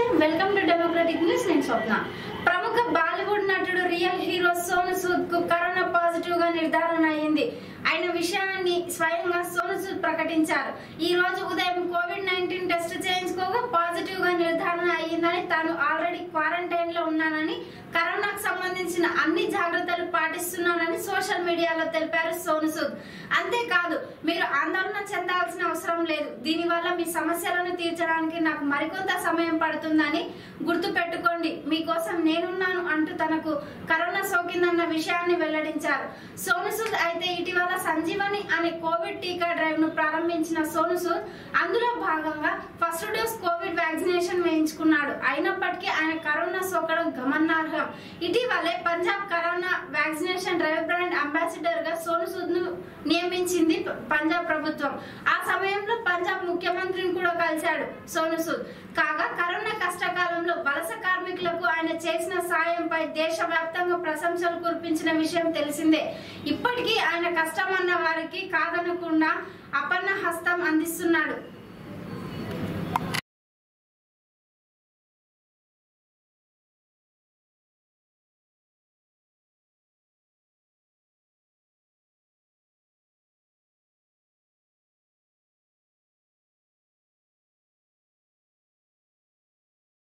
welcome to democratic news నేను స్వప్న ప్రముఖ బాలీవుడ్ నటుడు రియల్ హీరో సోను సూద్ కు కరోనా పాజిటివ్ గా నిర్ధారణ అయింది ఆయన విషయాన్ని స్వయంగా సోను సూద్ ప్రకటించారు ఈ రోజు ఉదయం కోవిడ్ నైన్టీన్ టెస్ట్ చేయించుకోగా పాజిటివ్ గా నిర్ధారణ అయ్యిందని తాను ఆల్రెడీ క్వారంటైన్ లో ఉన్నానని కరోనాకు సంబంధించిన అన్ని జాగ్రత్తలు పాటిస్తున్నానని సోషల్ మీడియాలో తెలిపారు సోను సూద్ అంతేకాదు మీరు ఆందోళన చెందాల్సిన అవసరం లేదు దీనివల్ల మీ సమస్యలను తీర్చడానికి నాకు మరికొంత సమయం పడుతుందని గుర్తు పెట్టుకోండి మీకోసం నేనున్నాను అంటూ తనకు కరోనా సోకిందన్న విషయాన్ని వెల్లడించారు సోను సూద్ అయితే ఇటీవల సంజీవని అనే కోవిడ్ టీకా డ్రైవ్ ను ప్రారంభించిన సోను సూద్ అందులో భాగంగా ఫస్ట్ డోస్ కోవిడ్ వ్యాక్సినేషన్ వేయించుకున్నాడు అయినప్పటికీ ఆయన కరోనా సోకడం గమనార్హం ఇటీవలే Punjab corona vaccination drive brand ambassador గా సోను సూద్ ను నియమించింది ప- పంజాబ్ ప్రభుత్వం ఆ సమయంలో పంజాబ్ ముఖ్యమంత్రిని కూడా కలిశాడు సోను సూద్ కాగా కరోనా కష్టకాలంలో వలస కార్మికులకు ఆయన చేసిన సాయంపై దేశవ్యాప్తంగా ప్రశంసలు కురిపించిన విషయం తెలిసిందే ఇప్పటికీ ఆయన కష్టమన్న వారికి కాదనకుండా అపన్న హస్తం అందిస్తున్నాడు